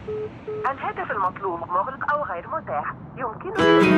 الهاتف المطلوب مغلق أو غير متاح يمكنك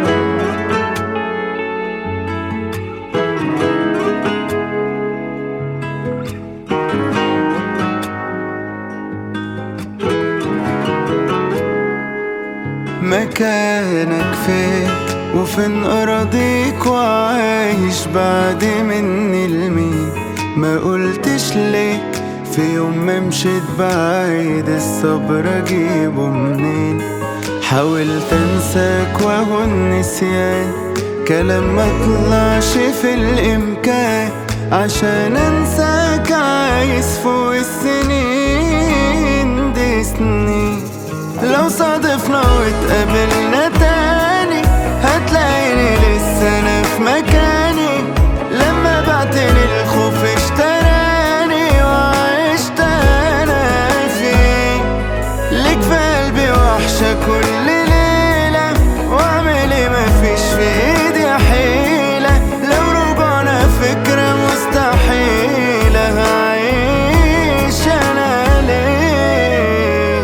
مكانك فين وفين أراضيك وعايش بعد مني لمين ما قلتش ليه في يوم ما مشيت بعيد الصبر اجيبه منين حاولت انساك وهو النسيان كلام ما طلعش في الامكان عشان انساك عايز فوق السنين دي سنين لو صادفنا واتقابلنا تاني هتلاقيني لسه انا في مكاني لما بعتني الخوف اشتراني وعشت انا فيه ليك في قلبي وحشة كل ليلة واعمل ايه مفيش في ايدي حيلة لو رجعنا فكرة مستحيلة هعيش انا ليه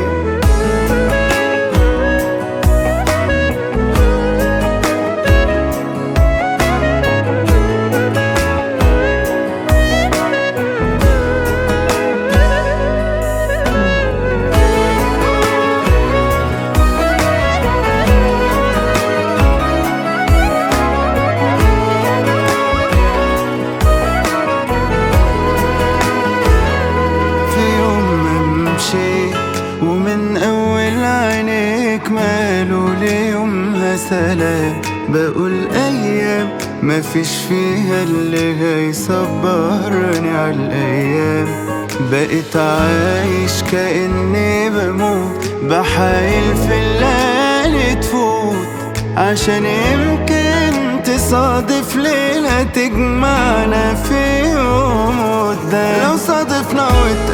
في يوم ما مشيت ومن اول عينيك ماله ليومها سلام بقول ايام ما فيش فيها اللي هيصبرني على الايام بقيت عايش كاني بموت بحايل في الليالي تفوت عشان يمكن تصادف ليلة تجمعنا في يوم قدام لو صادفنا واتقابلنا